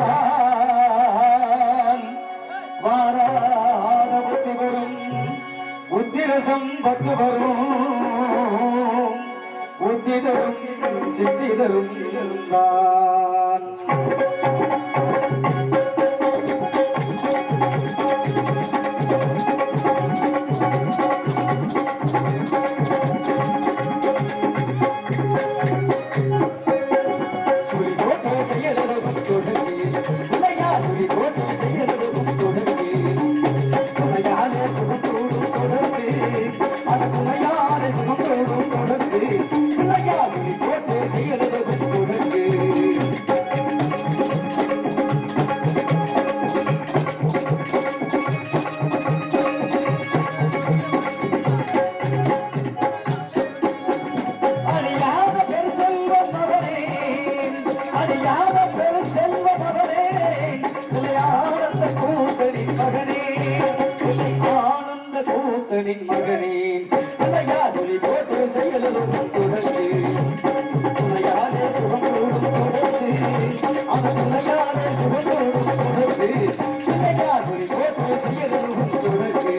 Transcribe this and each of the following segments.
வாராத புத்தி வரும் உத்திரசம் பத்து வரும் உத்தி தரும் சித்தி தரும் தான் சுழி போட்டு செயலதும் தொடங்கி இல்லையா சுழி போட்டு செயலதும் தொடங்கி துணையான சுகத்தோடும் தொடர்ந்து அது துணையான சுகத்தோடும் தொடர்ந்து இல்லையா சுழி போட்டு செயலதும் தொடங்கி அழியாத பெருசெல்வம் மகனே அழியாத பெருசெல்வ மகனே நிலை ஆனந்த கூத்தனின் மகனே நிலை ஆனந்த கூத்தனின் மகனே நிலையா சொல்லி போட்டு செயலும் தொடர்ந்து துணையாலே சுகங்களோடும் தொடர்ந்து அந்த துணையாலே சுகங்களோடும் தொடர்ந்து நிலையா சொல்லி போட்டு செயலும் தொடர்ந்து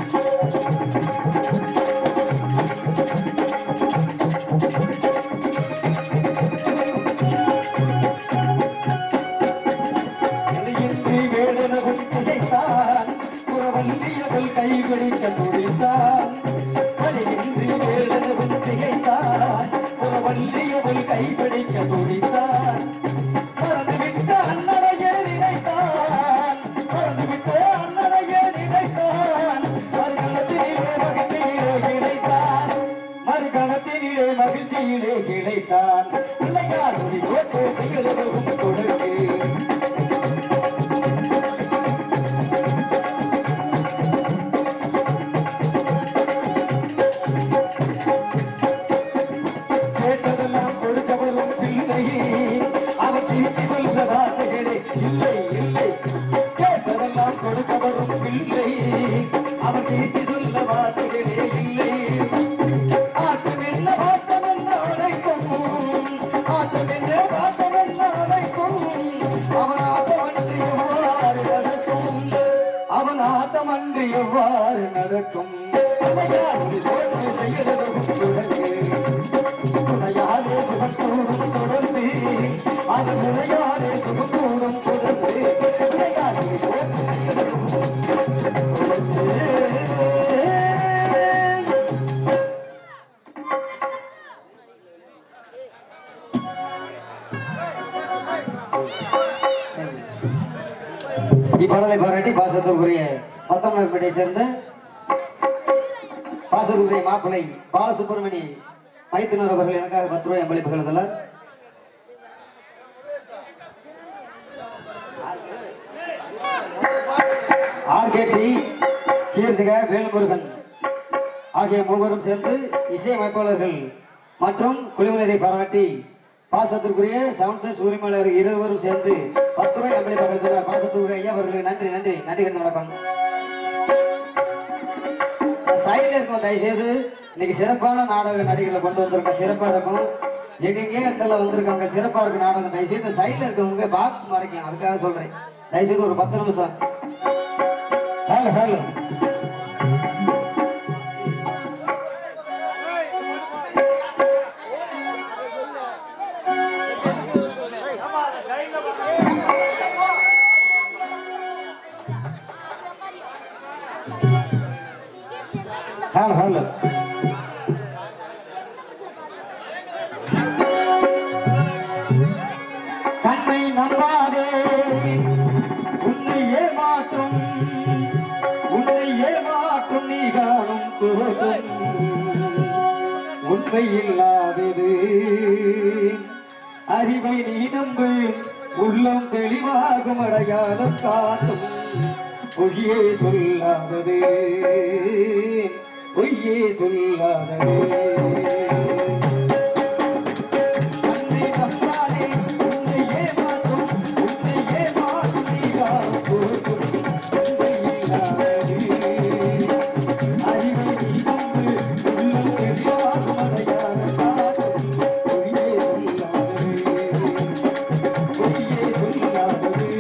இன்றி வேடனவும் திகைத்தான் புறவல்லியவள் கைபிடிக்க துடித்தான் வலியின்றி வேடனவும் திகைத்தான் புறவல்லியவள் கைபிடிக்க துடித்தான் மறந்துவிட்ட அண்ணனையே நினைத்தான் மறந்துவிட்ட அண்ணனையே நினைத்தான் மறுகணத்தினிலே மகிழ்ச்சியிலே கிடைத்தான் மறுகணத்தினிலே மகிழ்ச்சியிலே கிடைத்தான் பிள்ளையார் ஒளி போட்டு செய்கிறதும் தொடர்ந்து கேட்டதெல்லாம் கொடுத்தவரும் பிள்ளை அவர் திருப்பி சொல்ற வார்த்தைகளே இல்லை இல்லை கேட்டதெல்லாம் கொடுத்தவரும் பிள்ளை அவர் திருப்பி சொல்ற வார்த்தைகளே இல்லை ஆட்டம் என்ன பாட்டம் என்ன அழைக்கும் ஆட்டம் என்ன பாட்டம் என்ன அழைக்கும் அவன் ஆட்டம் அன்று எவ்வாறு நடக்கும் அவன் ஆட்டம் அன்று எவ்வாறு நடக்கும் இல்லையார் தோற்று செய்யறதும் தொடங்கு துணையாலே சுகத்தோடும் தொடர்ந்து அது முறையாலே சுகத்தோடும் தொடர்ந்து துணையாலே தோற்று செய்யறதும் தொடர்ந்து இப்பாடலை பாராட்டி பாசத்திற்குரிய பத்தொன்பது சேர்ந்த பாசத்திற்குரிய மாப்பிள்ளை பாலசுப்ரமணி மைத்துனர் அவர்கள் எனக்காக பத்து ரூபாய் அன்பளிப்பு எழுதலார் ஆர்கேடி கீர்த்திக வேல்முருகன் ஆகிய மூவரும் சேர்ந்து இசையமைப்பாளர்கள் மற்றும் குழுவினரை பாராட்டி பாசத்திற்குரிய சவுண்ட் உரிமையாளர் இருவரும் சேர்ந்து பத்து ரூபாய் அன்பளிப்பு எழுதினார் பாசத்திற்குரிய ஐயா அவர்களுக்கு நன்றி நன்றி நன்றி கண்டு வணக்கம் சைடுல இருக்கும் தயவுசெய்து இன்னைக்கு சிறப்பான நாடக நடிகளை கொண்டு வந்திருக்கோம் சிறப்பா இருக்கும் எங்கெங்கே இடத்துல வந்திருக்காங்க சிறப்பா இருக்கு நாடகம் தயவுசெய்து சைடுல இருக்கிறவங்க பாக்ஸ் மறைக்கும் அதுக்காக சொல்றேன் தயவுசெய்து ஒரு பத்து நிமிஷம் ஹலோ ஹலோ ஹலோ ஹலோ கண்ணை நம்பாதே உன்னை ஏமாற்றும் உன்னை ஏமாற்றும் நீ காணும் துவகம் உண்மை இல்லாதது அறிவை நீ நம்பு உள்ளம் தெளிவாகும் அடையாளம் காட்டும் பொய்யே சொல்லாதது பொய்யே சொல்லாதது உன்னை நம்பாதே, உன்னை ஏமாற்றும், உன்னை ஏமாற்றும் நீ காணும் துவக்கம். உண்மை இல்லாதது அறிவை நீ நம்பு, உள்ளம் தெளிவாகும் அடையாளம் காட்டும் பொய்யே சொல்லாதது பொய்யே சொல்லாதது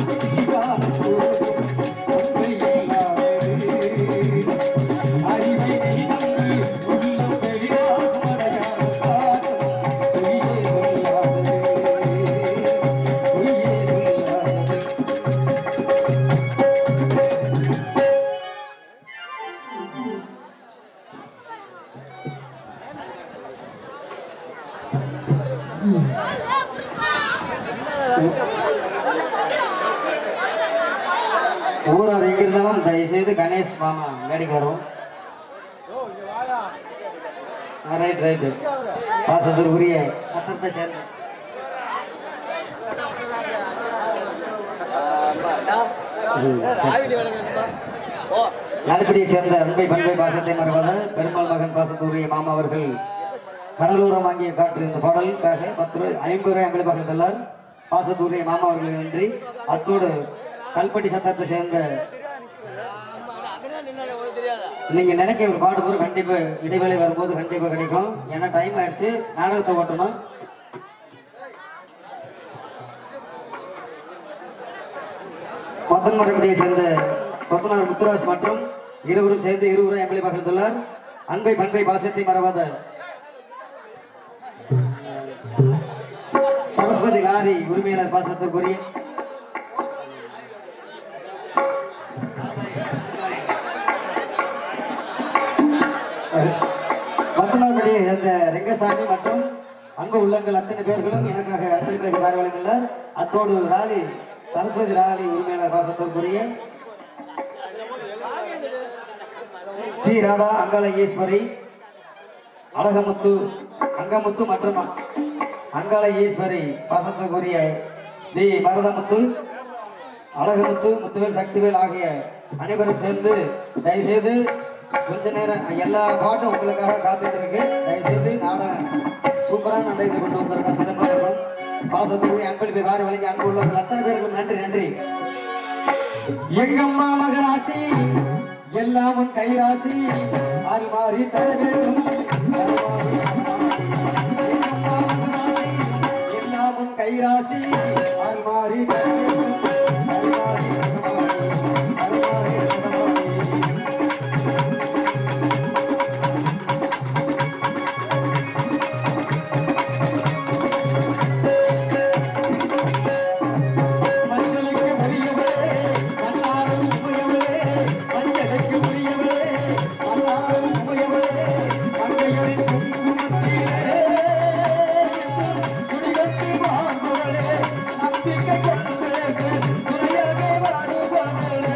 ஊரார் எங்க இருந்தாலும் தயவுசெய்து கணேஷ் மாமா மேடைக்கு வரும் ரைட் ரைட்டு பாசத்திற்குரிய சத்தத்தை சேர்ந்த ம், சரி. நடுப்படியை சேர்ந்த அன்பை பண்பை பாசத்தை மறவாத பெருமாள் மகன் பாசத்துக்குரிய மாமா அவர்கள் கடலூரம் வாங்கிய காற்று இந்த பாடலுக்காக பத்து ரூபாய் ஐம்பது ரூபாய் ஐம்பது பக்கத்துள்ளார் பாசத்துக்குரிய மாமா அவர்களுக்கு நன்றி அத்தோடு கல்பட்டி சத்தத்தை சேர்ந்த நீங்க நினைக்க ஒரு பாட்டு போற கண்டிப்பா இடைவேளை வரும்போது கண்டிப்பா கிடைக்கும் ஏன்னா டைம் ஆயிடுச்சு நாடகத்தை ஓட்டணும் கொத்தன்மரப்படியை சேர்ந்த கொத்தனார் முத்துராஜ் மற்றும் இருவரும் சேர்ந்து இருவரும் எம்எல்ஏ பகிர்ந்துள்ளார் அன்பை பண்பை பாசத்தை மறவாத சரஸ்வதி லாரி உரிமையாளர் பாசத்திற்குரிய மத்தனாபடியை சேர்ந்த ரெங்கசாமி மற்றும் அன்பு உள்ளங்கள் அத்தனை பேர்களும் எனக்காக அன்பளிப்பை வரவழைத்துள்ளார் அத்தோடு ராலி சரஸ்வதி ராலி உரிமையாளர் பாசத்திற்குரிய டி ராதா அங்காள ஈஸ்வரி அழகமுத்து அங்கமுத்து மற்றும் அங்காள ஈஸ்வரி பாசத்துக்குரிய டி மருதமுத்து அழகமுத்து முத்துவேல் சக்திவேல் ஆகிய அனைவரும் சேர்ந்து தயவுசெய்து கொஞ்ச நேரம் எல்லா பாட்டும் உங்களுக்காக காத்துட்டு இருக்கு தயவுசெய்து நாடகம் சூப்பரான நடைபெற்று கொண்டு வந்திருக்கோம் சிதம்பரம் பாசத்துக்குரிய அன்பளிப்பை வாரி வழங்கி அன்பு உள்ளவர்கள் அத்தனை பேருக்கும் நன்றி நன்றி எங்கம்மா மகராசி எல்லாம் உன் கைராசி அல்மாரி தர வேண்டும் அல்மாரி, அல்மாரி. எங்கம்மா மகராசி, எல்லாம் உன் கைராசி அல்மாரி தர வேண்டும் அல்மாரி, அல்மாரி, அல்மாரி, அல்மாரி. மஞ்சளுக்கு உரியவரே மன்னாரும் உமையவரே மஞ்சளுக்கு உரியவரே மன்னாரும் உமையவரே மங்கையரின் குங்குமத்திலே குடிகட்டி வாழ்பவரே நம்பிக்கை கொண்டவரே துணையாக வாழுபவரே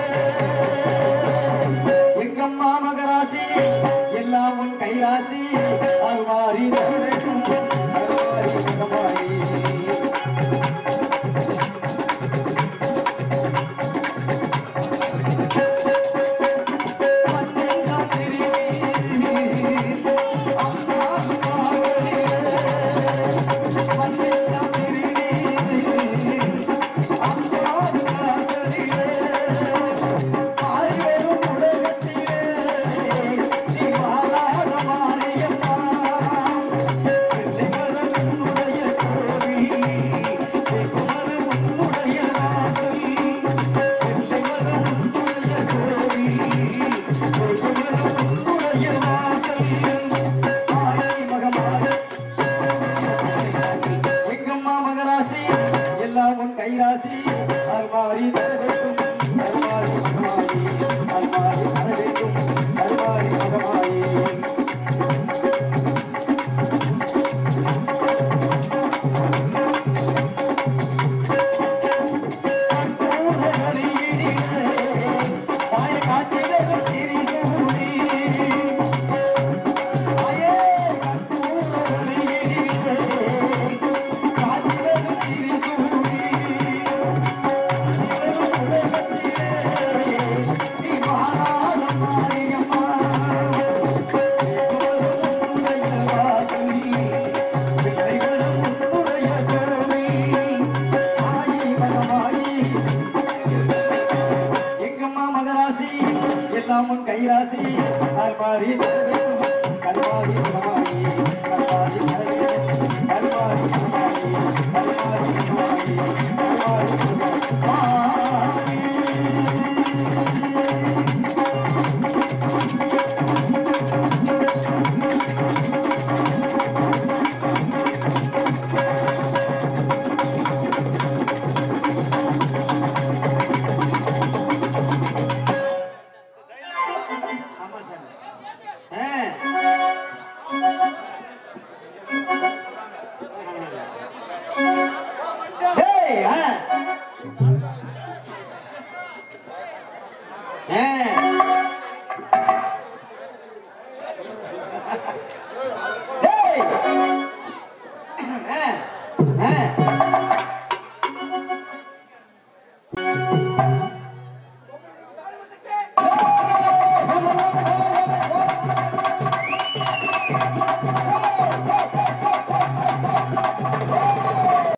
எங்கம்மா மகராசி எல்லாம் உன் கைராசி அல்மாரி நகரட்டும் அல்மாரி சுகமாரி எங்கம்மா மகராசி எல்லாம் உன் கைராசி அல்மாரி தர வேண்டும் அல்மாரி மகமாயி அல்மாரி தர வேண்டும் அல்மாரி மகமாயி எங்கம்மா மகராசி எல்லாம் உன் கைராசி அல்மாரி கல்மாரி கல்மாரி கல்மாரி கல்மாரி கல்மாரி கல்மாரி கல்மாரி ஏய், ஆ.